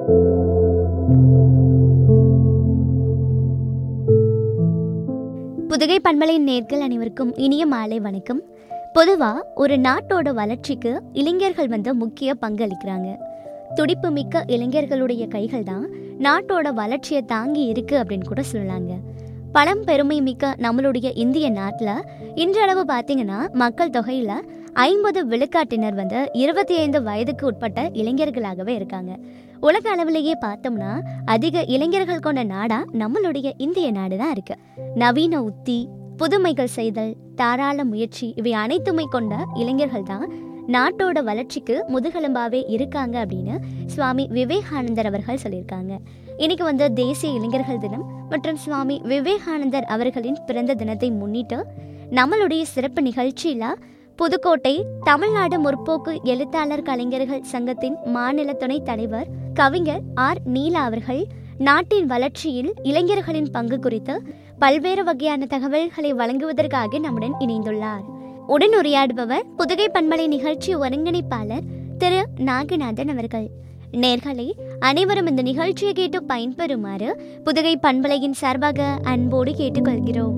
புதுகை பண்பலையின் நேர்கள் அனைவருக்கும் இனிய மாலை வணக்கம் பொதுவாக ஒரு நாட்டோட வளர்ச்சிக்கு இளைஞர்கள் வந்து முக்கிய பங்களிக்கிறாங்க துடிப்பு மிக்க இளைஞர்களுடைய கைகள் தான் நாட்டோட வளர்ச்சியை தாங்கி இருக்கு அப்படின்னு கூட சொல்லலாங்க பழம் பெருமை மிக்க நம்மளுடைய இந்திய நாட்டில் இன்றளவு பார்த்தீங்கன்னா மக்கள் தொகையில் ஐம்பது விழுக்காட்டினர் வந்து இருபத்தி ஐந்து வயதுக்கு உட்பட்ட இளைஞர்களாகவே இருக்காங்க உலக அளவிலேயே பார்த்தோம்னா அதிக இளைஞர்கள் கொண்ட நாடா நம்மளுடைய இந்திய நாடு தான் இருக்கு நவீன உத்தி புதுமைகள் செய்தல் தாராள முயற்சி இவை அனைத்துமே கொண்ட இளைஞர்கள் தான் நாட்டோட வளர்ச்சிக்கு முதுகெலும்பாவே இருக்காங்க அப்படின்னு சுவாமி விவேகானந்தர் அவர்கள் சொல்லியிருக்காங்க இன்னைக்கு வந்து தேசிய இளைஞர்கள் தினம் மற்றும் சுவாமி விவேகானந்தர் அவர்களின் பிறந்த தினத்தை முன்னிட்டு நம்மளுடைய சிறப்பு நிகழ்ச்சியில புதுக்கோட்டை தமிழ்நாடு முற்போக்கு எழுத்தாளர் கலைஞர்கள் சங்கத்தின் மாநில துணைத் தலைவர் கவிஞர் ஆர் நீலா அவர்கள் நாட்டின் வளர்ச்சியில் இளைஞர்களின் பங்கு குறித்து பல்வேறு வகையான தகவல்களை வழங்குவதற்காக நம்முடன் இணைந்துள்ளார் உடன் உரையாடுபவர் புதுகை பண்பலை நிகழ்ச்சி ஒருங்கிணைப்பாளர் திரு நாகநாதன் அவர்கள் நேர்களே அனைவரும் இந்த நிகழ்ச்சியை கேட்டு பயன்பெறுமாறு புதுகை பண்பலையின் சார்பாக அன்போடு கேட்டுக்கொள்கிறோம்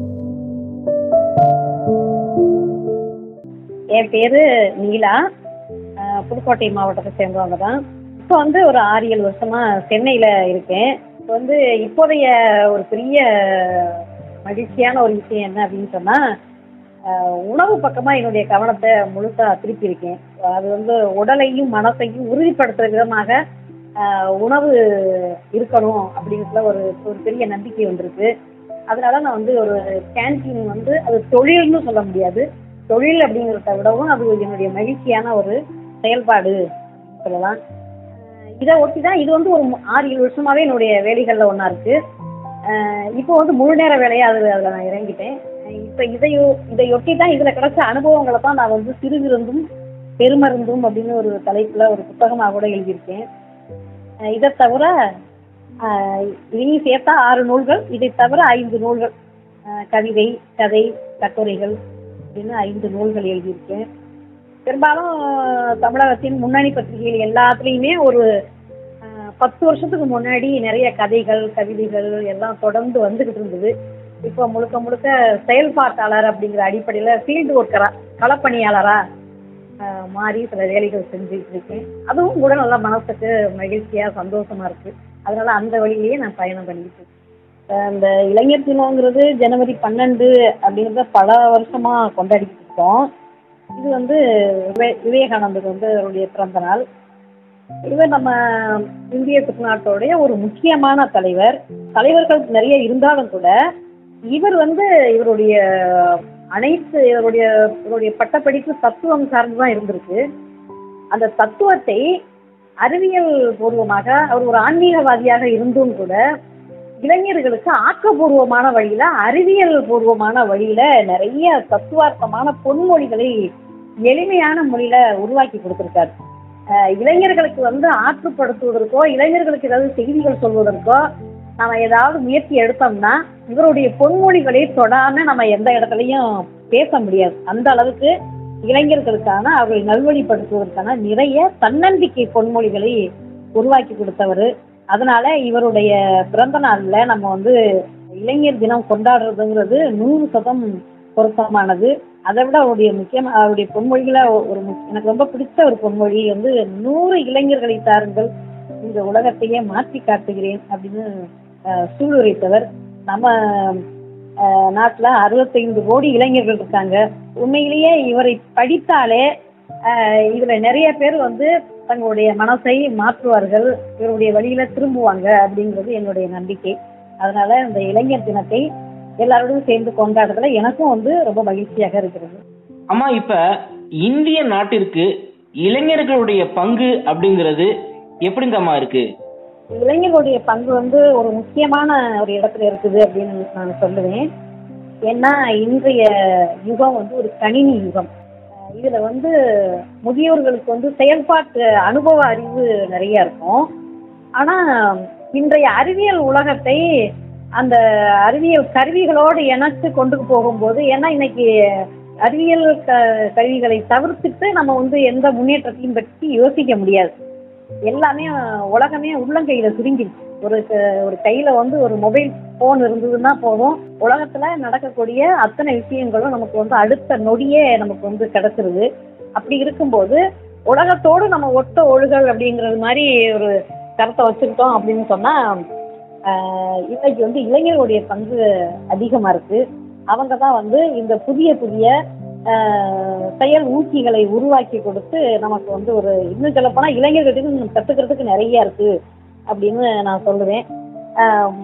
என் பேரு நீலா அஹ் புதுக்கோட்டை மாவட்டத்தை சேர்ந்தவங்க தான் இப்போ வந்து ஒரு ஆறு ஏழு வருஷமா சென்னையில இருக்கேன் இப்போ வந்து இப்போதைய ஒரு பெரிய மகிழ்ச்சியான ஒரு விஷயம் என்ன அப்படின்னு சொன்னா அஹ் உணவு பக்கமா என்னுடைய கவனத்தை முழுசா திருப்பி இருக்கேன் அது வந்து உடலையும் மனசையும் உறுதிப்படுத்துற விதமாக அஹ் உணவு இருக்கணும் அப்படிங்கிறதுல ஒரு ஒரு பெரிய நம்பிக்கை வந்திருக்கு அதனால நான் வந்து ஒரு கேன்டீன் வந்து அது தொழில்னு சொல்ல முடியாது தொழில் அப்படிங்கிறத விடவும் அது என்னுடைய மகிழ்ச்சியான ஒரு செயல்பாடு அப்படின்னு சொல்லலாம் அஹ் இதை ஒட்டி தான் இது வந்து ஒரு மு- ஆறு ஏழு வருஷமாவே என்னுடைய வேலைகளில் ஒன்றா இருக்கு அஹ் இப்போ வந்து முழு நேர வேலையா அது அதில் நான் இறங்கிட்டேன் அஹ் இப்போ இதையோ இதையொட்டி தான் இதில் கிடைச்ச அனுபவங்களை தான் நான் வந்து சிறு விருந்தும் பெருமருந்தும் அப்படின்னு ஒரு தலைப்பில் ஒரு புத்தகமாக கூட எழுதியிருக்கேன் அஹ் இதை தவிர அஹ் இதையும் சேர்த்தா ஆறு நூல்கள் இதை தவிர ஐந்து நூல்கள் அஹ் கவிதை கதை கட்டுரைகள் அப்படின்னு ஐந்து நூல்கள் எழுதியிருக்கேன் பெரும்பாலும் தமிழகத்தின் முன்னணி பத்திரிகைகள் எல்லாத்துலேயுமே ஒரு அஹ், பத்து வருஷத்துக்கு முன்னாடி நிறைய கதைகள் கவிதைகள் எல்லாம் தொடர்ந்து வந்துகிட்டு இருந்தது இப்போ முழுக்க முழுக்க செயல்பாட்டாளர் அப்படிங்கிற அடிப்படையில் ஃபீல்டு ஒர்க்கரா களப்பணியாளரா அஹ், மாறி சில வேலைகள் செஞ்சுட்டு இருக்கேன் அதுவும் கூட நல்லா மனசுக்கு மகிழ்ச்சியா சந்தோஷமா இருக்கு அதனால அந்த வழியிலேயே நான் பயணம் பண்ணிட்டு இருக்கேன் அஹ் இந்த இளைஞர் தினங்கிறது ஜனவரி பன்னெண்டு அப்படிங்கிறத பல வருஷமா கொண்டாடிக்கிட்டு இருக்கோம் இது வந்து விவே- விவேகானந்தர் வந்து அவருடைய பிறந்த நாள் இவர் நம்ம இந்திய திருநாட்டோடைய ஒரு முக்கியமான தலைவர் தலைவர்கள் நிறைய இருந்தாலும் கூட இவர் வந்து இவருடைய அனைத்து இவருடைய இவருடைய பட்டப்படிப்பு தத்துவம் சார்ந்து தான் இருந்திருக்கு அந்த தத்துவத்தை அறிவியல் பூர்வமாக அவர் ஒரு ஆன்மீகவாதியாக இருந்தும் கூட இளைஞர்களுக்கு ஆக்கப்பூர்வமான வழியில அறிவியல் பூர்வமான வழியில நிறைய தத்துவார்த்தமான பொன்மொழிகளை எளிமையான மொழியில உருவாக்கி கொடுத்திருக்காரு அஹ் இளைஞர்களுக்கு வந்து ஆற்றுப்படுத்துவதற்கோ இளைஞர்களுக்கு ஏதாவது செய்திகள் சொல்வதற்கோ நம்ம ஏதாவது முயற்சி எடுத்தோம்னா இவருடைய பொன்மொழிகளை தொடாம நம்ம எந்த இடத்துலையும் பேச முடியாது அந்த அளவுக்கு இளைஞர்களுக்கான அவர்களை நல்வழிப்படுத்துவதற்கான நிறைய தன்னம்பிக்கை பொன்மொழிகளை உருவாக்கி கொடுத்தவர் அதனால இவருடைய பிறந்த நாள்ல நம்ம வந்து இளைஞர் தினம் கொண்டாடுறதுங்கிறது நூறு சதம் பொருத்தமானது அதை விட அவருடைய முக்கியமா அவருடைய பொன்மொழிகளை ஒரு முக்- எனக்கு ரொம்ப பிடிச்ச ஒரு பொன்மொழி வந்து நூறு இளைஞர்களை தாருங்கள் இந்த உலகத்தையே மாற்றி காட்டுகிறேன் அப்படின்னு அஹ், சூளுரைத்தவர் நம்ம அஹ், நாட்டுல அறுபத்தைந்து கோடி இளைஞர்கள் இருக்காங்க உண்மையிலேயே இவரை படித்தாலே அஹ், இதுல நிறைய பேர் வந்து தங்களுடைய மனசை மாற்றுவார்கள் இவருடைய வழியில திரும்புவாங்க அப்படிங்கிறது என்னுடைய நம்பிக்கை அதனால இந்த இளைஞர் தினத்தை எல்லாரோடும் சேர்ந்து கொண்டாடுறதுல எனக்கும் வந்து ரொம்ப மகிழ்ச்சியாக இருக்கிறது அம்மா இப்ப இந்திய நாட்டிற்கு இளைஞர்களுடைய பங்கு அப்படிங்கிறது எப்படிங்கம்மா இருக்கு இளைஞர்களுடைய பங்கு வந்து ஒரு முக்கியமான ஒரு இடத்துல இருக்குது அப்படின்னு நான் சொல்லுவேன் ஏன்னா இன்றைய யுகம் வந்து ஒரு கணினி யுகம் அஹ் இதுல வந்து முதியோர்களுக்கு வந்து செயல்பாட்டு அனுபவ அறிவு நிறைய இருக்கும் ஆனா இன்றைய அறிவியல் உலகத்தை அந்த அறிவியல் கருவிகளோடு இணைச்சு கொண்டு போகும்போது ஏன்னா இன்னைக்கு அறிவியல் க கருவிகளை தவிர்த்துட்டு நம்ம வந்து எந்த முன்னேற்றத்தையும் பற்றி யோசிக்க முடியாது எல்லாமே உலகமே உள்ளங்கையில சுருங்கிடுச்சு ஒரு க- ஒரு கையில வந்து ஒரு மொபைல் போன் இருந்ததுன்னா போதும் உலகத்துல நடக்கக்கூடிய அத்தனை விஷயங்களும் நமக்கு வந்து அடுத்த நொடியே நமக்கு வந்து கிடைச்சிருது அப்படி இருக்கும்போது உலகத்தோடு நம்ம ஒட்ட ஒழுகல் அப்படிங்கிறது மாதிரி ஒரு கருத்தை வச்சுக்கிட்டோம் அப்படின்னு சொன்னா ஆஹ், இன்னைக்கு வந்து இளைஞர்களுடைய பங்கு அதிகமா இருக்கு அவங்க தான் வந்து இந்த புதிய புதிய ஆஹ், செயல் ஊக்கிகளை உருவாக்கி கொடுத்து நமக்கு வந்து ஒரு இன்னும் சொல்லப்போனா இளைஞர்களுக்கு இன்னும் கத்துக்கிறதுக்கு நிறைய இருக்கு அப்படின்னு நான் சொல்லுவேன் ஆஹ்,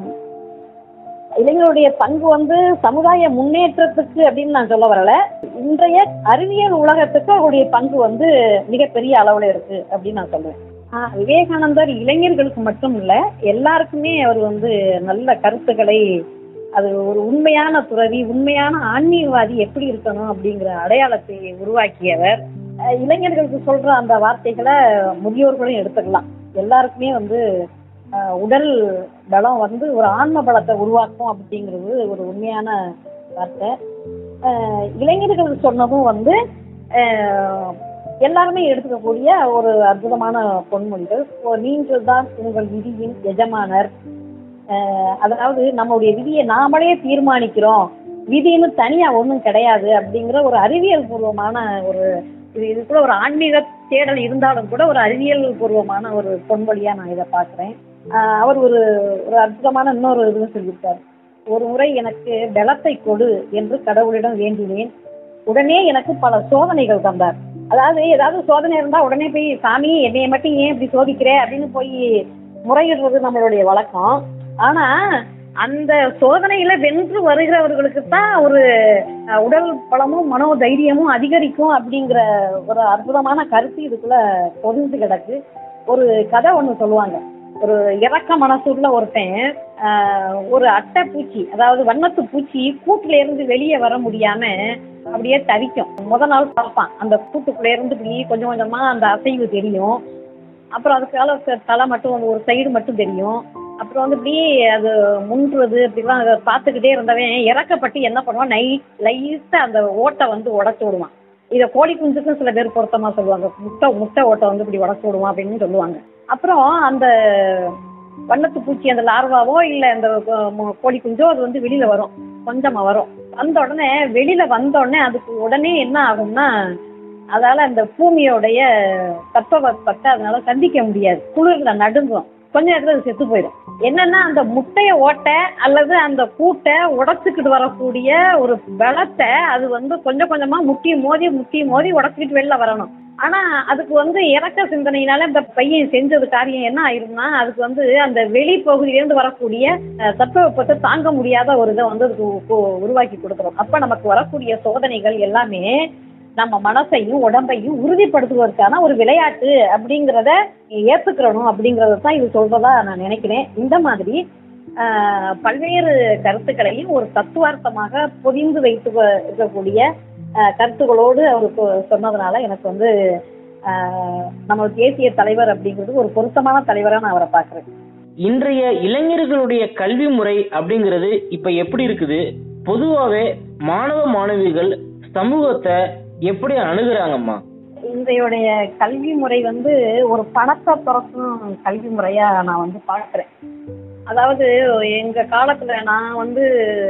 இளைஞருடைய பங்கு வந்து சமுதாய முன்னேற்றத்துக்கு அப்படின்னு நான் சொல்ல வரல இன்றைய அறிவியல் உலகத்துக்கு அவருடைய பங்கு வந்து மிகப்பெரிய அளவுல இருக்கு அப்படின்னு நான் சொல்லுவேன் ஆஹ் விவேகானந்தர் இளைஞர்களுக்கு மட்டும் இல்ல எல்லாருக்குமே அவர் வந்து நல்ல கருத்துக்களை அது ஒரு உண்மையான துறவி உண்மையான ஆன்மீகவாதி எப்படி இருக்கணும் அப்படிங்கிற அடையாளத்தை உருவாக்கியவர் அஹ் இளைஞர்களுக்கு சொல்ற அந்த வார்த்தைகளை முதியோர்களும் எடுத்துக்கலாம் எல்லாருக்குமே வந்து அஹ், உடல் பலம் வந்து ஒரு ஆன்ம பலத்தை உருவாக்கும் அப்படிங்கிறது ஒரு உண்மையான வார்த்தை அஹ், இளைஞர்கள் சொன்னதும் வந்து அஹ், எல்லாருமே எடுத்துக்கக்கூடிய ஒரு அற்புதமான பொன்மொழிகள் ஓ, நீங்கள் தான் உங்கள் விதியின் எஜமானர் அஹ், அதாவது நம்மளுடைய விதியை நாமளே தீர்மானிக்கிறோம் விதின்னு தனியா ஒண்ணும் கிடையாது அப்படிங்கிற ஒரு அறிவியல் பூர்வமான ஒரு இது இதுக்குள்ள ஒரு ஆன்மீக தேடல் இருந்தாலும் கூட ஒரு அறிவியல் பூர்வமான ஒரு பொன்மொழியா நான் இதை பார்க்கிறேன் ஆஹ் அவர் ஒரு ஒரு அற்புதமான இன்னொரு இது சொல்லியிருக்காரு ஒரு முறை எனக்கு பலத்தை கொடு என்று கடவுளிடம் வேண்டினேன் உடனே எனக்கு பல சோதனைகள் தந்தார் அதாவது ஏதாவது சோதனை இருந்தா உடனே போய் சாமி என்னைய மட்டும் ஏன் இப்படி சோதிக்கிற அப்படின்னு போய் முறையிடுறது நம்மளுடைய வழக்கம் ஆனா அந்த சோதனையில வென்று வருகிறவர்களுக்கு தான் ஒரு அஹ், உடல் பலமும் மனோ தைரியமும் அதிகரிக்கும் அப்படிங்கிற ஒரு அற்புதமான கருத்து இதுக்குள்ள பொதிந்து கிடக்கு ஒரு கதை ஒண்ணு சொல்லுவாங்க ஒரு இறக்க மனசுள்ள ஒருத்தன் ஆஹ், ஒரு அட்டை பூச்சி அதாவது வண்ணத்து பூச்சி கூட்டுல இருந்து வெளியே வர முடியாம அப்படியே தவிக்கும் முத நாள் பார்ப்பான் அந்த கூட்டுக்குள்ள இருந்து இப்படி கொஞ்சம் கொஞ்சமா அந்த அசைவு தெரியும் அப்புறம் அதுக்கால த- தலை மட்டும் ஒரு சைடு மட்டும் தெரியும் அப்புறம் வந்து இப்படி அது முன்றது இப்படிலாம் அதை பார்த்துக்கிட்டே இருந்தவன் இறக்கப்பட்டு என்ன பண்ணுவான் நை லைட்டா அந்த ஓட்டை வந்து உடச்சு விடுவான் இதை கோழி குஞ்சுக்கும் சில பேர் பொருத்தமா சொல்லுவாங்க முட்டை முட்டை ஓட்டை வந்து இப்படி உடச்சு விடுவான் அப்படின்னு சொல்லுவாங்க அப்புறம் அந்த வண்ணத்து பூச்சி அந்த லார்வாவோ இல்ல அந்த கோ- மு- கோழி குஞ்சோ அது வந்து வெளியில வரும் கொஞ்சமா வரும் வந்த உடனே வெளியில வந்த உடனே அதுக்கு உடனே என்ன ஆகும்னா அதால அந்த பூமியோடைய தட்பவெப்பத்தை அதனால சந்திக்க முடியாது குளிர்ல நடுங்கும் கொஞ்ச நேரத்துல அது செத்து போயிடும் என்னன்னா அந்த முட்டைய ஓட்ட அல்லது அந்த கூட்டை உடைச்சுக்கிட்டு வரக்கூடிய ஒரு பலத்தை அது வந்து கொஞ்சம் கொஞ்சமா முட்டி மோதி முட்டி மோதி உடைச்சிக்கிட்டு வெளில வரணும் ஆனா அதுக்கு வந்து இறக்க சிந்தனையினால இந்த பையன் செஞ்சது காரியம் என்ன ஆயிரும்னா அதுக்கு வந்து அந்த வெளி பகுதியிலிருந்து வரக்கூடிய அஹ், தட்பவெப்பத்தை தாங்க முடியாத ஒரு இதை வந்து அதுக்கு உ- உருவாக்கி கொடுக்குறோம் அப்ப நமக்கு வரக்கூடிய சோதனைகள் எல்லாமே நம்ம மனசையும் உடம்பையும் உறுதிப்படுத்துவதற்கான ஒரு விளையாட்டு அப்படிங்கிறத ஏத்துக்கிறணும் அப்படிங்கறத தான் இது சொல்றதா நான் நினைக்கிறேன் இந்த மாதிரி ஆஹ், பல்வேறு கருத்துக்களையும் ஒரு தத்துவார்த்தமாக பொதிந்து வைத்து வ- இருக்கக்கூடிய ஆஹ், கருத்துக்களோடு அவர் சொ- சொன்னதுனால எனக்கு வந்து ஆஹ், நம்ம தேசிய தலைவர் அப்படிங்கிறது ஒரு பொருத்தமான தலைவரா நான் அவரை பார்க்கிறேன் இன்றைய இளைஞர்களுடைய கல்வி முறை அப்படிங்கிறது இப்ப எப்படி இருக்குது பொதுவாவே மாணவ மாணவிகள் சமூகத்தை எப்படி அணுகுறாங்கம்மா இன்றையுடைய கல்வி முறை வந்து ஒரு பணத்தை துறக்கும் கல்வி முறையா நான் வந்து பார்க்கிறேன் அதாவது எங்க காலத்துல நான் வந்து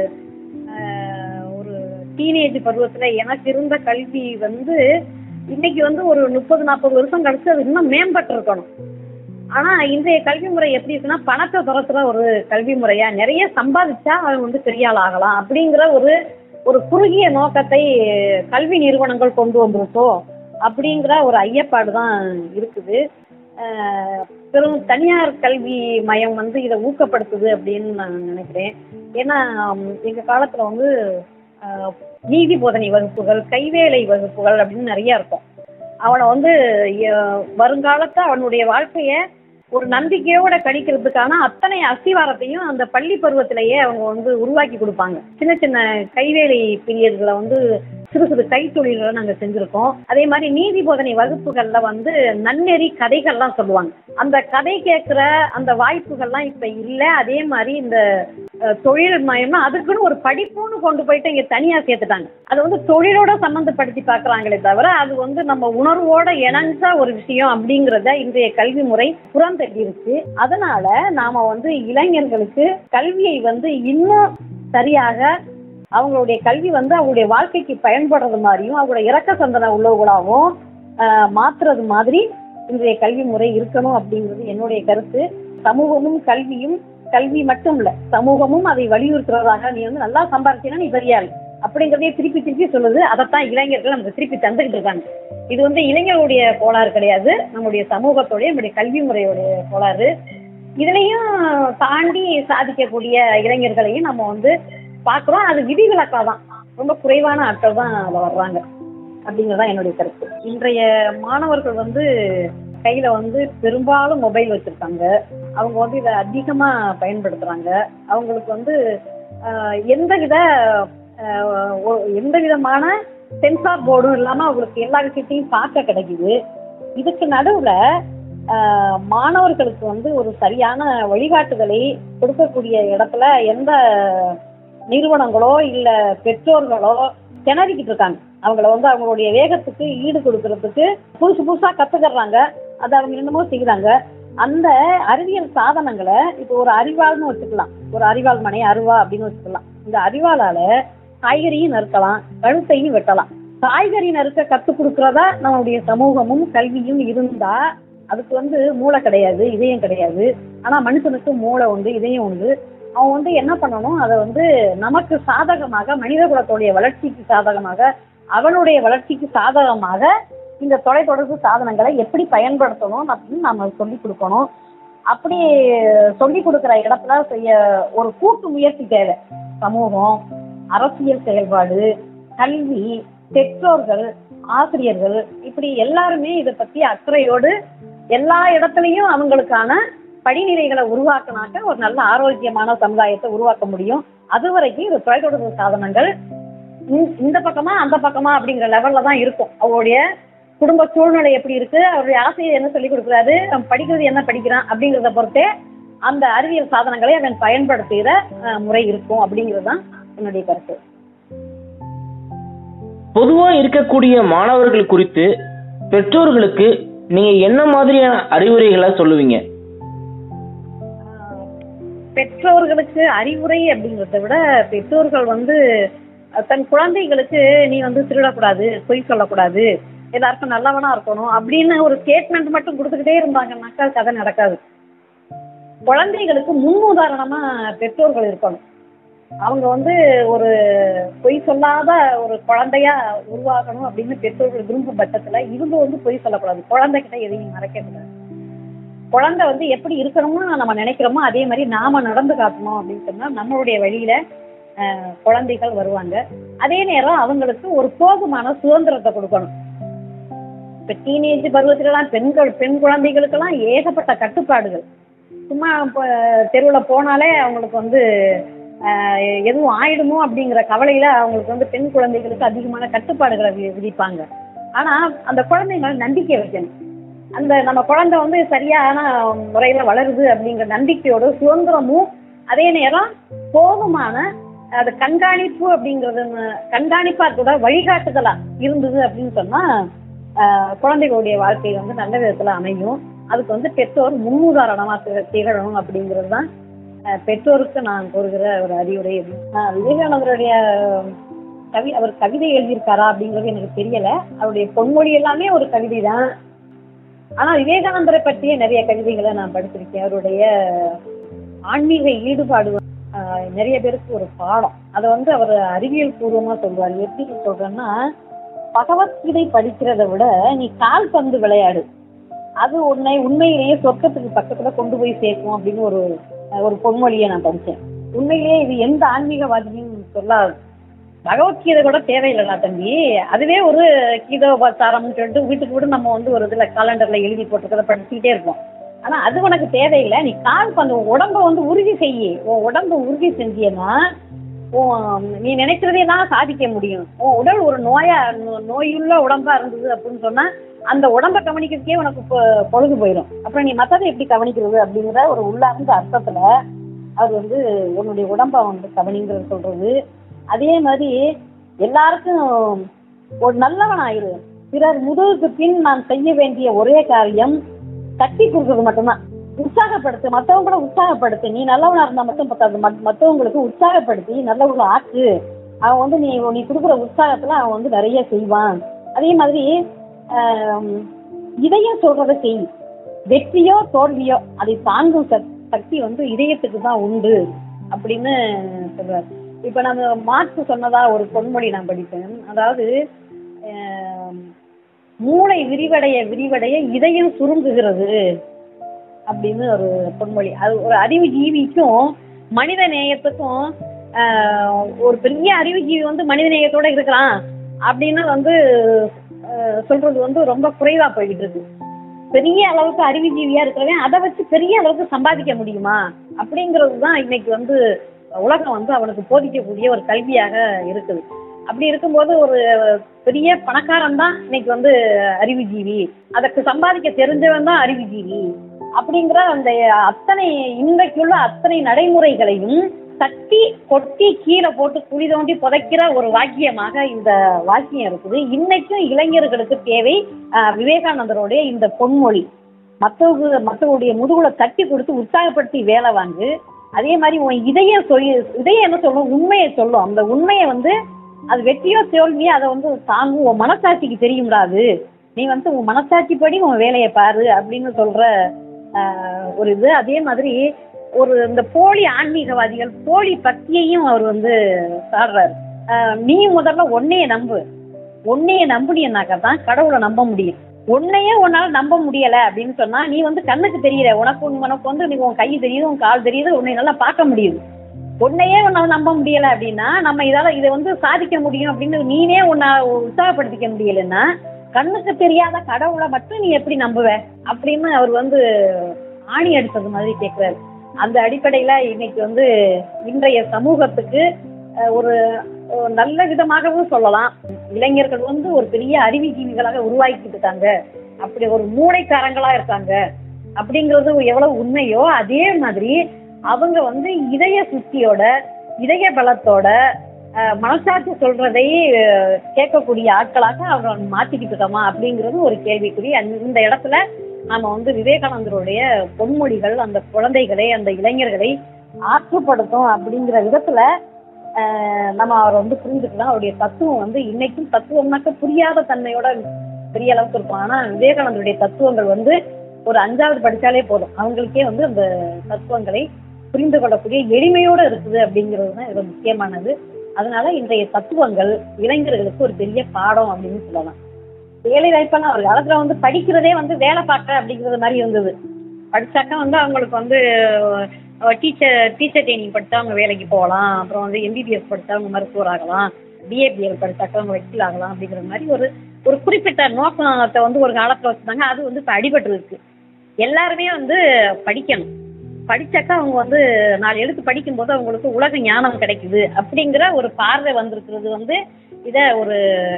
ஆஹ், ஒரு டீனேஜ் பருவத்துல எனக்கு இருந்த கல்வி வந்து இன்னைக்கு வந்து ஒரு முப்பது நாற்பது வருஷம் கழிச்சு அது இன்னும் மேம்பட்டு இருக்கணும் ஆனா இன்றைய கல்வி முறை எப்படி இருக்குன்னா பணத்தை துரத்துற ஒரு கல்வி முறையா நிறைய சம்பாதிச்சா அவன் வந்து பெரிய ஆள் ஆகலாம் அப்படிங்கிற ஒரு ஒரு குறுகிய நோக்கத்தை கல்வி நிறுவனங்கள் கொண்டு வந்துருச்சோ அப்படிங்கிற ஒரு ஐயப்பாடு தான் இருக்குது ஆஹ் பெரும் தனியார் கல்வி மயம் வந்து இதை ஊக்கப்படுத்துது அப்படின்னு நான் நினைக்கிறேன் ஏன்னா உம், எங்க காலத்துல வந்து ஆஹ், நீதி போதனை வகுப்புகள் கைவேலை வகுப்புகள் அப்படின்னு நிறைய இருக்கும் அவனை வந்து எ- வருங்காலத்தை அவனுடைய வாழ்க்கைய ஒரு நம்பிக்கையோட கணிக்கிறதுக்கான அத்தனை அஸ்திவாரத்தையும் அந்த பள்ளி பருவத்திலேயே அவங்க வந்து உருவாக்கி கொடுப்பாங்க சின்ன சின்ன கைவேலை பீரியட்களை வந்து சிறு சிறு கைத்தொழில்களை நாங்க செஞ்சிருக்கோம் அதே மாதிரி நீதி போதனை வகுப்புகள்ல வந்து நன்னெறி கதைகள்லாம் சொல்லுவாங்க அந்த கதை கேட்கிற அந்த வாய்ப்புகள்லாம் இப்ப இல்ல அதே மாதிரி இந்த அஹ், தொழில் மயமா அதுக்குன்னு ஒரு படிப்புன்னு கொண்டு போயிட்டு இங்க தனியா சேர்த்துட்டாங்க அது வந்து தொழிலோட சம்மந்தப்படுத்தி பார்க்கறாங்களே தவிர அது வந்து நம்ம உணர்வோட இணைஞ்ச ஒரு விஷயம் அப்படிங்கறத இன்றைய கல்வி முறை புறந்தள்ளிருச்சு அதனால நாம வந்து இளைஞர்களுக்கு கல்வியை வந்து இன்னும் சரியாக அவங்களுடைய கல்வி வந்து அவங்களுடைய வாழ்க்கைக்கு பயன்படுறது மாதிரியும் அவங்களோட இறக்க சந்தன உள்ளவங்களாகவும் ஆஹ், மாத்துறது மாதிரி இன்றைய கல்வி முறை இருக்கணும் அப்படிங்கிறது என்னுடைய கருத்து சமூகமும் கல்வியும் கல்வி மட்டும் இல்ல சமூகமும் அதை வலியுறுத்துறதாக நீ வந்து நல்லா சம்பாரிச்சீன்னா நீ பெரியாள் அப்படிங்கறதையே திருப்பி திருப்பி சொல்லுது அதைத்தான் இளைஞர்கள் நமக்கு திருப்பி தந்துகிட்டு இருக்காங்க இது வந்து இளைஞர்களுடைய கோளாறு கிடையாது நம்முடைய சமூகத்தோடைய நம்முடைய கல்வி முறையுடைய கோளாறு இதுலயும் தாண்டி சாதிக்கக்கூடிய இளைஞர்களையும் நம்ம வந்து பாக்குறோம் அது விதிவிலக்கா தான் ரொம்ப குறைவான ஆட்கள் தான் அதில் வர்றாங்க அப்படிங்கிறது தான் என்னுடைய கருத்து இன்றைய மாணவர்கள் வந்து கையில வந்து பெரும்பாலும் மொபைல் வச்சிருக்காங்க அவங்க வந்து இதை அதிகமா பயன்படுத்துறாங்க அவங்களுக்கு வந்து ஆஹ், எந்தவித ஆஹ், ஒ- எந்த விதமான சென்சார் போர்டும் இல்லாம அவங்களுக்கு எல்லா விஷயத்தையும் பார்க்க கிடைக்குது இதுக்கு நடுவுல ஆஹ், மாணவர்களுக்கு வந்து ஒரு சரியான வழிகாட்டுதலை கொடுக்கக்கூடிய இடத்துல எந்த நிறுவனங்களோ இல்ல பெற்றோர்களோ திணறிக்கிட்டு இருக்காங்க அவங்கள வந்து அவங்களுடைய வேகத்துக்கு ஈடு கொடுக்கறதுக்கு புதுசு புதுசா கத்துக்கறாங்க அதை அவங்க என்னமோ செய்யறாங்க அந்த அறிவியல் சாதனங்களை இப்போ ஒரு அறிவாள்னு வச்சுக்கலாம் ஒரு அறிவாள் மனை அருவா அப்படின்னு வச்சுக்கலாம் இந்த அறிவாளால காய்கறியும் நறுக்கலாம் கழுத்தையும் வெட்டலாம் காய்கறி நறுக்க கத்து கொடுக்கறதா நம்மளுடைய சமூகமும் கல்வியும் இருந்தா அதுக்கு வந்து மூளை கிடையாது இதயம் கிடையாது ஆனா மனுஷனுக்கு மூளை உண்டு இதயம் உண்டு அவன் வந்து என்ன பண்ணணும் அதை வந்து நமக்கு சாதகமாக மனித குலத்துடைய வளர்ச்சிக்கு சாதகமாக அவனுடைய வளர்ச்சிக்கு சாதகமாக இந்த தொலைத்தொடர்பு சாதனங்களை எப்படி பயன்படுத்தணும் அப்படின்னு நம்ம சொல்லி கொடுக்கணும் அப்படி சொல்லி கொடுக்குற இடத்துல செய்ய ஒரு கூட்டு முயற்சி தேவை சமூகம் அரசியல் செயல்பாடு கல்வி பெற்றோர்கள் ஆசிரியர்கள் இப்படி எல்லாருமே இதை பத்தி அக்கறையோடு எல்லா இடத்துலயும் அவங்களுக்கான படிநிலைகளை உருவாக்கினாக்க ஒரு நல்ல ஆரோக்கியமான சமுதாயத்தை உருவாக்க முடியும் அது வரைக்கும் இந்த தொலைத்தொடர்பு சாதனங்கள் இந்த- இந்த பக்கமா அந்த பக்கமா அப்படிங்கிற லெவல்ல தான் இருக்கும் அவருடைய குடும்ப சூழ்நிலை எப்படி இருக்கு அவருடைய ஆசிரியர் என்ன சொல்லி கொடுக்குறாரு அவன் படிக்கிறது என்ன படிக்கிறான் அப்படிங்கிறத பொறுத்தே அந்த அறிவியல் சாதனங்களை அவன் பயன்படுத்துகிற அஹ், முறை இருக்கும் அப்படிங்கிறது தான் என்னுடைய கருத்து பொதுவா இருக்கக்கூடிய மாணவர்கள் குறித்து பெற்றோர்களுக்கு நீங்க என்ன மாதிரியான அறிவுரைகளை சொல்லுவீங்க பெற்றோர்களுக்கு அறிவுரை அப்படிங்கிறத விட பெற்றோர்கள் வந்து அஹ், தன் குழந்தைகளுக்கு நீ வந்து திருடக்கூடாது பொய் சொல்லக்கூடாது எல்லாருக்கும் நல்லவனா இருக்கணும் அப்படின்னு ஒரு ஸ்டேட்மெண்ட் மட்டும் கொடுத்துக்கிட்டே இருந்தாங்கன்னாக்கா கதை நடக்காது குழந்தைகளுக்கு முன் உதாரணமா பெற்றோர்கள் இருக்கணும் அவங்க வந்து ஒரு பொய் சொல்லாத ஒரு குழந்தையா உருவாகணும் அப்படின்னு பெற்றோர்கள் விரும்பும் பட்சத்துல இவங்க வந்து பொய் சொல்லக்கூடாது குழந்தைகிட்ட எதையும் மறைக்க கூடாது குழந்தை வந்து எப்படி இருக்கணும்னு நம்ம நினைக்கிறோமோ அதே மாதிரி நாம நடந்து காட்டணும் அப்படின்னு சொன்னா நம்மளுடைய வழியில அஹ், குழந்தைகள் வருவாங்க அதே நேரம் அவங்களுக்கு ஒரு போதுமான சுதந்திரத்தை கொடுக்கணும் இப்ப டீனேஜ் பருவத்திலலாம் பெண்கள் பெண் குழந்தைகளுக்கெல்லாம் ஏகப்பட்ட கட்டுப்பாடுகள் சும்மா இப்போ தெருவில் போனாலே அவங்களுக்கு வந்து ஆஹ், எதுவும் ஆயிடுமோ அப்படிங்கிற கவலையில அவங்களுக்கு வந்து பெண் குழந்தைகளுக்கு அதிகமான கட்டுப்பாடுகளை வி- விதிப்பாங்க ஆனா அந்த குழந்தைங்களை நம்பிக்கை வைக்கணும் அந்த நம்ம குழந்தை வந்து சரியான முறையில வளருது அப்படிங்கிற நம்பிக்கையோட சுதந்திரமும் அதே நேரம் போதுமான அது கண்காணிப்பு அப்படிங்கிறது கண்காணிப்பா கூட வழிகாட்டுதலா இருந்தது அப்படின்னு சொன்னா ஆஹ், குழந்தைகளுடைய வாழ்க்கை வந்து நல்ல விதத்துல அமையும் அதுக்கு வந்து பெற்றோர் முன்னுதாரணமா திக- திகழணும் அப்படிங்கிறது தான் ஆஹ், பெற்றோருக்கு நான் கூறுகிற ஒரு அறிவுரை ஆஹ், விவேகானந்தருடைய கவி அவர் கவிதை எழுதியிருக்காரா அப்படிங்கிறது எனக்கு தெரியல அவருடைய பொன்மொழி எல்லாமே ஒரு கவிதை தான் ஆனா விவேகானந்தரை பற்றிய நிறைய கவிதைகளை நான் படிச்சிருக்கேன் அவருடைய ஆன்மீக ஈடுபாடு ஆஹ், நிறைய பேருக்கு ஒரு பாடம் அதை வந்து அவர் அறிவியல் பூர்வமா சொல்றாரு எப்படி சொல்றேன்னா பகவத்கீதை படிக்கிறதை விட நீ கால்பந்து விளையாடு அது உன்னை உண்மையிலேயே சொர்க்கத்துக்கு பக்கத்துல கொண்டு போய் சேர்க்கும் அப்படின்னு ஒரு அஹ், ஒரு பொன்மொழியை நான் படிச்சேன் உண்மையிலேயே இது எந்த ஆன்மீகவாதியும் சொல்லாது பகவத்கீதை கூட தேவையில்லைடா தம்பி அதுவே ஒரு கீதோபச்சாரம்னு சொல்லிட்டு வீட்டுக்கு வீடு நம்ம வந்து ஒரு இதுல காலண்டர்ல எழுதி போட்டுக்கிறத படிச்சுக்கிட்டே இருப்போம் ஆனா அது உனக்கு தேவையில்லை நீ கால் பண்ண உன் உடம்ப வந்து உறுதி செய்யி உன் உடம்ப உறுதி செஞ்சியன்னா உன் நீ நினைக்கிறதையெல்லாம் சாதிக்க முடியும் உன் உடல் ஒரு நோயா நோ- நோயுள்ள உடம்பா இருந்தது அப்படின்னு சொன்னா அந்த உடம்ப கவனிக்கிறதுக்கே உனக்கு பொ- பொழுது போயிடும் அப்புறம் நீ மத்ததை எப்படி கவனிக்கிறது அப்படிங்கிற ஒரு உள்ளார்ந்த அர்த்தத்துல அவர் வந்து உன்னுடைய உடம்ப வந்து கவனிங்கிறது சொல்றது அதே மாதிரி எல்லாருக்கும் ஒரு நல்லவன் ஆயிரு பிறர் முதுகுக்கு பின் நான் செய்ய வேண்டிய ஒரே காரியம் தட்டி கொடுக்கறது மட்டும்தான் உற்சாகப்படுத்து மற்றவங்கள உற்சாகப்படுத்து நீ நல்லவனா இருந்தா மட்டும் பத்தாது மத்- மத்தவங்களுக்கு உற்சாகப்படுத்தி நல்லவங்களை ஆக்கு அவன் வந்து நீ நீ கொடுக்குற உற்சாகத்துல அவன் வந்து நிறைய செய்வான் அதே மாதிரி ஆம், இதயம் சொல்றதை செய் வெற்றியோ தோல்வியோ அதை தாங்கும் சக்- சக்தி வந்து இதயத்துக்கு தான் உண்டு அப்படின்னு சொல்றாரு இப்ப நம்ம மார்க்ஸ் சொன்னதா ஒரு பொன்மொழி நான் படித்தேன் அதாவது ஆம், மூளை விரிவடைய விரிவடைய இதயம் சுருங்குகிறது அப்படின்னு ஒரு பொன்மொழி அது ஒரு அறிவு ஜீவிக்கும் மனித நேயத்துக்கும் ஆஹ், ஒரு பெரிய அறிவு ஜீவி வந்து மனித நேயத்தோட இருக்கிறான் அப்படின்னு வந்து ஆஹ், சொல்றது வந்து ரொம்ப குறைவா போய்கிட்டு இருக்கு பெரிய அளவுக்கு அறிவுஜீவியா இருக்கிறவன் அதை வச்சு பெரிய அளவுக்கு சம்பாதிக்க முடியுமா அப்படிங்கிறது தான் இன்னைக்கு வந்து உலகம் வந்து அவனுக்கு போதிக்கக்கூடிய ஒரு கல்வியாக இருக்குது அப்படி இருக்கும்போது ஒரு பெரிய பணக்காரன் தான் இன்னைக்கு வந்து அறிவுஜீவி அதற்கு சம்பாதிக்க தெரிஞ்சவன் தான் அறிவுஜீவி அப்படிங்கிற அந்த அத்தனை இன்றைக்குள்ள அத்தனை நடைமுறைகளையும் தட்டி கொட்டி கீழே போட்டு குழி தோண்டி புதைக்கிற ஒரு வாக்கியமாக இந்த வாக்கியம் இருக்குது இன்னைக்கும் இளைஞர்களுக்கு தேவை ஆஹ், விவேகானந்தருடைய இந்த பொன்மொழி மற்றவங்க மற்றவங்களுடைய முதுகுல தட்டி கொடுத்து உற்சாகப்படுத்தி வேலை வாங்கு அதே மாதிரி உன் இதயம் சொல்லி இதயம் என்ன சொல்லும் உண்மையை சொல்லும் அந்த உண்மையை வந்து அது வெற்றியோ தோல்வியோ அதை வந்து தாங்கும் உன் மனசாட்சிக்கு தெரியும்டா அது நீ வந்து உன் மனசாட்சிப்படி உன் வேலையை பாரு அப்படின்னு சொல்ற ஆஹ், ஒரு இது அதே மாதிரி ஒரு இந்த போலி ஆன்மீகவாதிகள் போலி பக்தியையும் அவர் வந்து சாடுறாரு ஆஹ், நீ முதல்ல உன்னைய நம்பு உன்னைய நம்புனீனாக்கா தான் கடவுளை நம்ப முடியும் உன்னையே உன்னால நம்ப முடியல அப்படின்னு சொன்னா நீ வந்து கண்ணுக்கு தெரியல உனக்கு உன் உனக்கு வந்து நீ உன் கை தெரியுது உன் கால் தெரியுது உன்னை நல்லா பார்க்க முடியுது உன்னையே உன்னால நம்ப முடியல அப்படின்னா நம்ம இதால இதை வந்து சாதிக்க முடியும் அப்படின்னு நீனே உன்னை உற்சாகப்படுத்திக்க முடியலன்னா கண்ணுக்கு தெரியாத கடவுளை மட்டும் நீ எப்படி நம்புவ அப்படின்னு அவர் வந்து ஆணி அடிச்சது மாதிரி கேட்கிறாரு அந்த அடிப்படையில இன்னைக்கு வந்து இன்றைய சமூகத்துக்கு அஹ், ஒரு ஒரு நல்ல விதமாகவும் சொல்லலாம் இளைஞர்கள் வந்து ஒரு பெரிய அறிவுஜீவிகளாக உருவாக்கிட்டு இருக்காங்க அப்படி ஒரு மூளைக்காரங்களா இருக்காங்க அப்படிங்கிறது எவ்வளவு உண்மையோ அதே மாதிரி அவங்க வந்து இதய சுத்தியோட இதய பலத்தோட அஹ், மனசாட்சி சொல்றதை அஹ், கேட்கக்கூடிய ஆட்களாக அவங்க மாத்திக்கிட்டு இருக்கோமா அப்படிங்கிறது ஒரு கேள்விக்குறி அந்த- இந்த இடத்துல நாம வந்து விவேகானந்தருடைய பொன்மொழிகள் அந்த குழந்தைகளை அந்த இளைஞர்களை ஆற்றுப்படுத்தும் அப்படிங்கிற விதத்துல ஆஹ் நம்ம அவரை வந்து புரிஞ்சுக்கலாம் அவருடைய தத்துவம் வந்து இன்னைக்கும் தத்துவம்னாக்க புரியாத தன்மையோட பெரிய அளவுக்கு இருக்கும் ஆனா விவேகானந்தருடைய தத்துவங்கள் வந்து ஒரு அஞ்சாவது படிச்சாலே போதும் அவங்களுக்கே வந்து அந்த தத்துவங்களை புரிந்து கொள்ளக்கூடிய எளிமையோட இருக்குது அப்படிங்கிறது தான் இது முக்கியமானது அதனால இன்றைய தத்துவங்கள் இளைஞர்களுக்கு ஒரு பெரிய பாடம் அப்படின்னு சொல்லலாம் வேலை வாய்ப்பெல்லாம் ஒரு காலத்துல வந்து படிக்கிறதே வந்து வேலை பார்க்க அப்படிங்கிறது மாதிரி இருந்தது படிச்சாக்கா வந்து அவங்களுக்கு வந்து டீச்சர் டீச்சர் ட்ரைனிங் படிச்சா அவங்க வேலைக்கு போகலாம் அப்புறம் வந்து எம்பிபிஎஸ் படிச்சா அவங்க மருத்துவர் ஆகலாம் பிஏபிஎல் படிச்சாக்கா அவங்க வக்கீல் ஆகலாம் அப்படிங்கிற மாதிரி ஒரு ஒரு குறிப்பிட்ட நோக்கத்தை வந்து ஒரு காலத்துல வச்சிருந்தாங்க அது வந்து இப்போ அடிபட்டு இருக்கு எல்லாருமே வந்து படிக்கணும் படிச்சாக்கா அவங்க வந்து நாலு எழுத்து படிக்கும்போது அவங்களுக்கு உலக ஞானம் கிடைக்குது அப்படிங்கிற ஒரு பார்வை வந்திருக்கிறது வந்து இதை ஒரு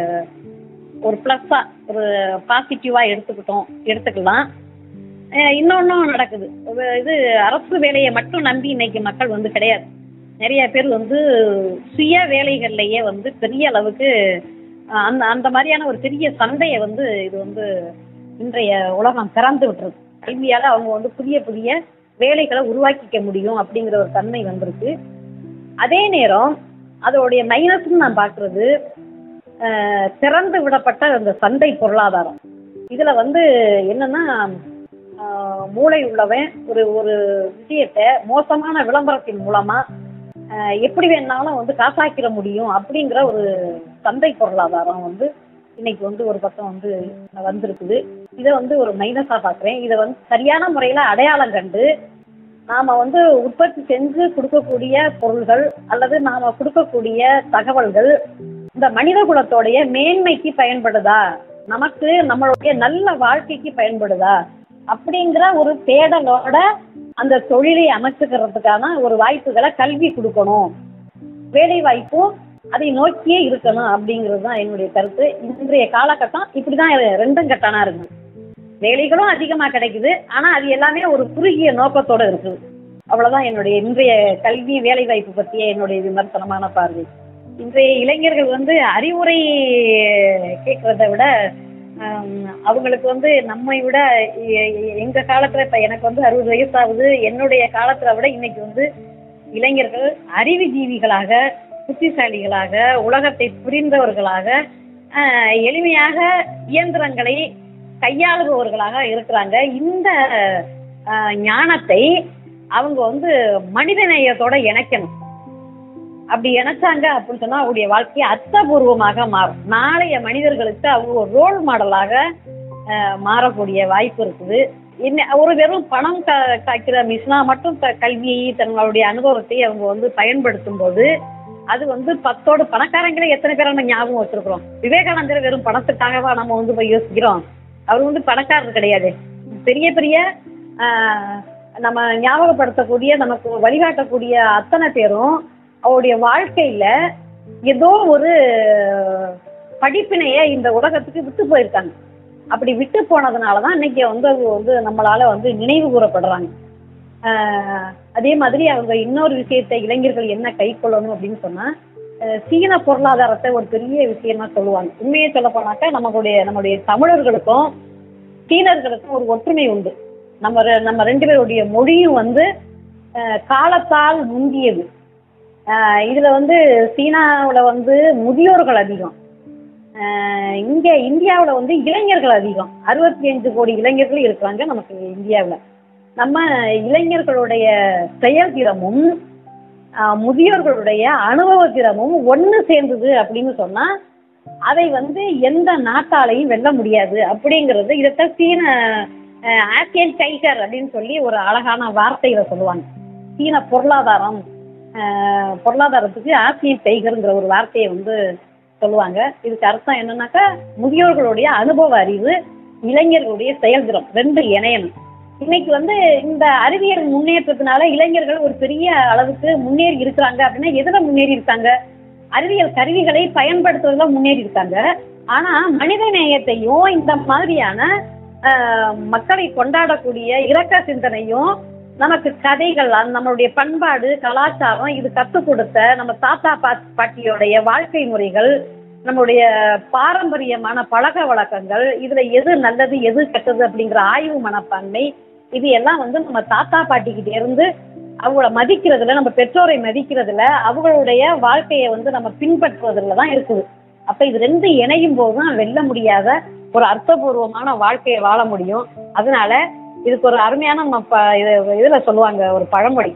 ஒரு ப்ளஸ்ஸா ஒரு பாசிட்டிவா எடுத்துக்கிட்டோம் எடுத்துக்கலாம் அஹ் இன்னொன்னும் நடக்குது ஒரு இது அரசு வேலையை மட்டும் நம்பி இன்னைக்கு மக்கள் வந்து கிடையாது நிறைய பேர் வந்து சுய வேலைகள்லயே வந்து பெரிய அளவுக்கு அஹ் அந்த அந்த மாதிரியான ஒரு பெரிய சந்தையை வந்து இது வந்து இன்றைய உலகம் திறந்து விட்டுருக்கு கல்வியால அவங்க வந்து புதிய புதிய வேலைகளை உருவாக்கிக்க முடியும் அப்படிங்கிற ஒரு தன்மை வந்திருக்கு அதே நேரம் அதோடைய மைனஸ்ன்னு நான் பார்க்கறது அஹ் திறந்து விடப்பட்ட அந்த சந்தை பொருளாதாரம் இதுல வந்து என்னன்னா ஆஹ் மூளை உள்ளவன் ஒரு ஒரு விஷயத்தை மோசமான விளம்பரத்தின் மூலமா ஆஹ் எப்படி வேணாலும் வந்து காசாக்கிற முடியும் அப்படிங்கிற ஒரு சந்தை பொருளாதாரம் வந்து இன்னைக்கு வந்து ஒரு பக்கம் வந்து வந்திருக்குது இதை வந்து ஒரு மைனஸா பாக்குறேன் இதை வந்து சரியான முறையில அடையாளம் கண்டு நாம வந்து உற்பத்தி செஞ்சு கொடுக்கக்கூடிய பொருள்கள் அல்லது நாம கொடுக்கக்கூடிய தகவல்கள் இந்த மனித குலத்தோடைய மேன்மைக்கு பயன்படுதா நமக்கு நம்மளுடைய நல்ல வாழ்க்கைக்கு பயன்படுதா அப்படிங்கிற ஒரு தேடலோட அந்த தொழிலை அமைச்சுக்கிறதுக்கான ஒரு வாய்ப்புகளை கல்வி கொடுக்கணும் வேலை வாய்ப்பும் அதை நோக்கியே இருக்கணும் அப்படிங்கிறது தான் என்னுடைய கருத்து இன்றைய காலகட்டம் இப்படிதான் இது ரெண்டும் கட்டானா இருக்கு வேலைகளும் அதிகமா கிடைக்குது ஆனா அது எல்லாமே ஒரு குறுகிய நோக்கத்தோட இருக்குது அவ்வளவுதான் என்னுடைய இன்றைய கல்வி வேலை வாய்ப்பு பற்றிய என்னுடைய விமர்சனமான பார்வை இன்றைய இளைஞர்கள் வந்து அறிவுரை கேட்கறத விட ஆம், அவங்களுக்கு வந்து நம்மை விட எ- எ- எங்க காலத்துல இப்ப எனக்கு வந்து அறுபது வயசாகுது என்னுடைய காலத்துல விட இன்னைக்கு வந்து இளைஞர்கள் அறிவுஜீவிகளாக புத்திசாலிகளாக உலகத்தை புரிந்தவர்களாக ஆஹ், எளிமையாக இயந்திரங்களை கையாளுபவர்களாக இருக்கிறாங்க இந்த ஆஹ், ஞானத்தை அவங்க வந்து மனிதநேயத்தோட இணைக்கணும் அப்படி இணைச்சாங்க அப்படின்னு சொன்னா அவங்களுடைய வாழ்க்கை அர்த்தபூர்வமாக மாறும் நாளைய மனிதர்களுக்கு அவங்க ஒரு ரோல் மாடலாக ஆஹ், மாறக்கூடிய வாய்ப்பு இருக்குது என்ன ஒரு வெறும் பணம் க காய்க்கிற மிஷினா மட்டும் க- கல்வியை தங்களுடைய அனுபவத்தை அவங்க வந்து பயன்படுத்தும் போது அது வந்து பத்தோடு பணக்காரங்களே எத்தனை பேரை நம்ம ஞாபகம் வச்சிருக்கிறோம் விவேகானந்தர் வெறும் பணத்துக்காகவா நம்ம வந்து போய் யோசிக்கிறோம் அவர் வந்து பணக்காரர் கிடையாது பெரிய பெரிய ஆஹ், நம்ம ஞாபகப்படுத்தக்கூடிய நமக்கு வழிகாட்டக்கூடிய அத்தனை பேரும் அவருடைய வாழ்க்கையில ஏதோ ஒரு படிப்பினைய இந்த உலகத்துக்கு விட்டு போயிருக்காங்க அப்படி விட்டு போனதுனாலதான் இன்னைக்கு வந்து அது வந்து நம்மளால வந்து நினைவு கூறப்படுறாங்க ஆஹ் அதே மாதிரி அவங்க இன்னொரு விஷயத்தை இளைஞர்கள் என்ன கை கொள்ளணும் அப்படின்னு சொன்னா ஆஹ் சீன பொருளாதாரத்தை ஒரு பெரிய விஷயமா சொல்லுவாங்க உண்மையை சொல்ல போனாக்கா நம்மளுடைய நம்மளுடைய தமிழர்களுக்கும் சீனர்களுக்கும் ஒரு ஒற்றுமை உண்டு நம்ம ரெ- நம்ம ரெண்டு பேருடைய மொழியும் வந்து ஆஹ் காலத்தால் முந்தியது ஆஹ் இதுல வந்து சீனாவுல வந்து முதியோர்கள் அதிகம் ஆஹ் இங்க இந்தியாவுல வந்து இளைஞர்கள் அதிகம் அறுபத்தி அஞ்சு கோடி இளைஞர்கள் இருக்கிறாங்க நமக்கு இந்தியாவுல நம்ம இளைஞர்களுடைய செயல்திறமும் ஆஹ் முதியோர்களுடைய அனுபவ திறமும் ஒண்ணு சேர்ந்தது அப்படின்னு சொன்னா அதை வந்து எந்த நாட்டாலையும் வெல்ல முடியாது அப்படிங்கிறது இதைத்தான் சீன ஆஹ் ஆசியன் டைகர் அப்படின்னு சொல்லி ஒரு அழகான வார்த்தையில சொல்லுவாங்க சீன பொருளாதாரம் ஆஹ் பொருளாதாரத்துக்கு ஆசியன் டைகர்ங்கிற ஒரு வார்த்தையை வந்து சொல்லுவாங்க இதுக்கு அர்த்தம் என்னன்னாக்கா முதியோர்களுடைய அனுபவ அறிவு இளைஞர்களுடைய செயல்திறம் ரெண்டு இணையணும் இன்னைக்கு வந்து இந்த அறிவியல் முன்னேற்றத்தினால இளைஞர்கள் ஒரு பெரிய அளவுக்கு முன்னேறி இருக்கிறாங்க அப்படின்னா எதுல முன்னேறி இருக்காங்க அறிவியல் கருவிகளை பயன்படுத்துறதுல முன்னேறி இருக்காங்க ஆனா மனித நேயத்தையும் இந்த மாதிரியான ஆஹ், மக்களை கொண்டாடக்கூடிய இரக்க சிந்தனையும் நமக்கு கதைகள் அந்த நம்மளுடைய பண்பாடு கலாச்சாரம் இது கற்றுக் கொடுத்த நம்ம தாத்தா பா- பாட்டியோடைய வாழ்க்கை முறைகள் நம்மளுடைய பாரம்பரியமான பழக்க வழக்கங்கள் இதுல எது நல்லது எது கெட்டது அப்படிங்கிற ஆய்வு மனப்பான்மை இது எல்லாம் வந்து நம்ம தாத்தா பாட்டிக்கிட்ட இருந்து அவங்கள மதிக்கிறதுல நம்ம பெற்றோரை மதிக்கிறதுல அவங்களுடைய வாழ்க்கையை வந்து நம்ம பின்பற்றுவதில் தான் இருக்குது அப்ப இது ரெண்டு இணையும் போது தான் வெல்ல முடியாத ஒரு அர்த்தபூர்வமான வாழ்க்கையை வாழ முடியும் அதனால இதுக்கு ஒரு அருமையான நம்ம ப- இது- இதுல சொல்லுவாங்க ஒரு பழமொழி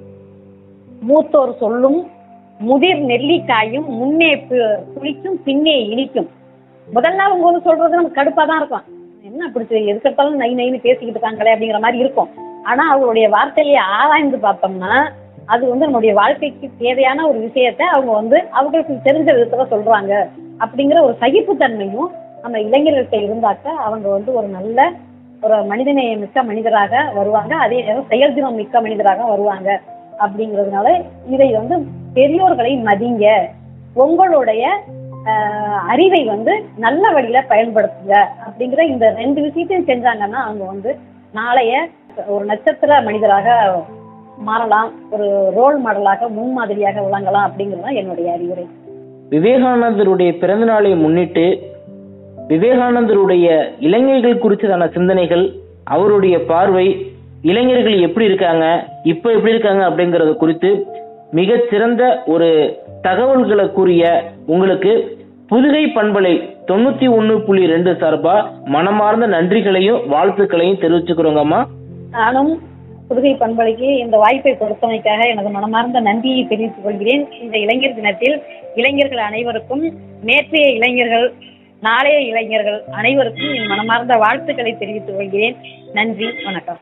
மூத்தோர் சொல்லும் முதிர் நெல்லிக்காயும் முன்னே பு- புளிக்கும் பின்னே இனிக்கும் முதல்ல அவங்க வந்து சொல்றது நமக்கு கடுப்பா தான் இருக்கும் என்ன பிடிச்சி எதுக்கெடுத்தாலும் நை நைன்னு பேசிக்கிட்டு இருக்காங்களே அப்படிங்கிற மாதிரி இருக்கும் ஆனா அவங்களுடைய வார்த்தையை ஆராய்ந்து பார்த்தோம்னா அது வந்து நம்மளுடைய வாழ்க்கைக்கு தேவையான ஒரு விஷயத்த அவங்க வந்து அவங்களுக்கு தெரிஞ்ச விதத்துல சொல்றாங்க அப்படிங்கிற ஒரு சகிப்புத்தன்மையும் நம்ம இளைஞர்கள்ட்ட இருந்தாக்க அவங்க வந்து ஒரு நல்ல ஒரு மனிதநேய மிக்க மனிதராக வருவாங்க அதே நேரம் செயல்தினம் மிக்க மனிதராக வருவாங்க அப்படிங்கிறதுனால இதை வந்து பெரியோர்களை மதிங்க உங்களுடைய ஆஹ், அறிவை வந்து நல்ல வழியில பயன்படுத்துங்க அப்படிங்கிற இந்த ரெண்டு விஷயத்தையும் செஞ்சாங்கன்னா அவங்க வந்து நாளைய ஒரு நட்சத்திர மனிதராக மாறலாம் ஒரு ரோல் மாடலாக முன்மாதிரியாக விளங்கலாம் அப்படிங்கிறது தான் என்னுடைய அறிவுரை விவேகானந்தருடைய பிறந்த நாளை முன்னிட்டு விவேகானந்தருடைய இளைஞர்கள் குறித்ததான சிந்தனைகள் அவருடைய பார்வை இளைஞர்கள் எப்படி இருக்காங்க இப்போ எப்படி இருக்காங்க அப்படிங்கறது குறித்து மிகச் சிறந்த ஒரு தகவல்களை கூறிய உங்களுக்கு புதுகை பண்பலை தொண்ணூத்தி ஒன்னு புள்ளி ரெண்டு சார்பா மனமார்ந்த நன்றிகளையும் வாழ்த்துக்களையும் தெரிவிச்சுக்கிறோங்கம்மா நானும் புதுகை பண்பலைக்கு இந்த வாய்ப்பை கொடுத்தமைக்காக எனது மனமார்ந்த நன்றியை தெரிவித்துக் கொள்கிறேன் இந்த இளைஞர் தினத்தில் இளைஞர்கள் அனைவருக்கும் நேற்றைய இளைஞர்கள் நாளைய இளைஞர்கள் அனைவருக்கும் என் மனமார்ந்த வாழ்த்துக்களை தெரிவித்துக் கொள்கிறேன் நன்றி வணக்கம்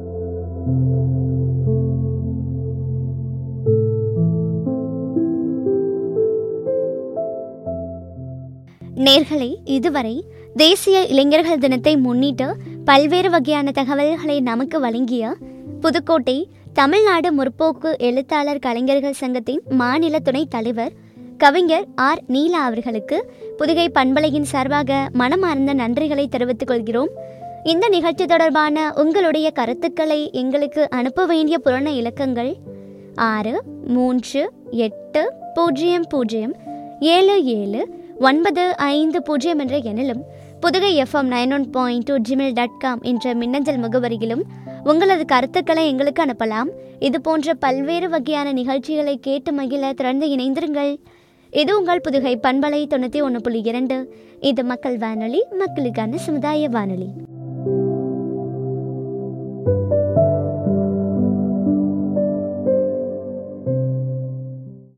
நேர்களை இதுவரை தேசிய இளைஞர்கள் தினத்தை முன்னிட்டு பல்வேறு வகையான தகவல்களை நமக்கு வழங்கிய புதுக்கோட்டை தமிழ்நாடு முற்போக்கு எழுத்தாளர் கலைஞர்கள் சங்கத்தின் மாநில துணைத் தலைவர் கவிஞர் ஆர் நீலா அவர்களுக்கு புதுகை பண்பலையின் சார்பாக மனமார்ந்த நன்றிகளை தெரிவித்துக் கொள்கிறோம் இந்த நிகழ்ச்சி தொடர்பான உங்களுடைய கருத்துக்களை எங்களுக்கு அனுப்ப வேண்டிய புறண இலக்கங்கள் ஆறு மூன்று எட்டு பூஜ்ஜியம் பூஜ்ஜியம் ஏழு ஏழு ஒன்பது ஐந்து பூஜ்ஜியம் என்ற எண்ணிலும் Pudukai FM nine one point two Gmail dot com என்ற மின்னஞ்சல் முகவரியிலும் உங்களது கருத்துக்களை எங்களுக்கு அனுப்பலாம் இது போன்ற பல்வேறு வகையான நிகழ்ச்சிகளை கேட்டு மகிழ திறந்து இணைந்திருங்கள் இது உங்கள் புதுகை பண்பலை தொண்ணூற்றி ஒன்று புள்ளி இரண்டு இது மக்கள் வானொலி மக்களுக்கான சமுதாய வானொலி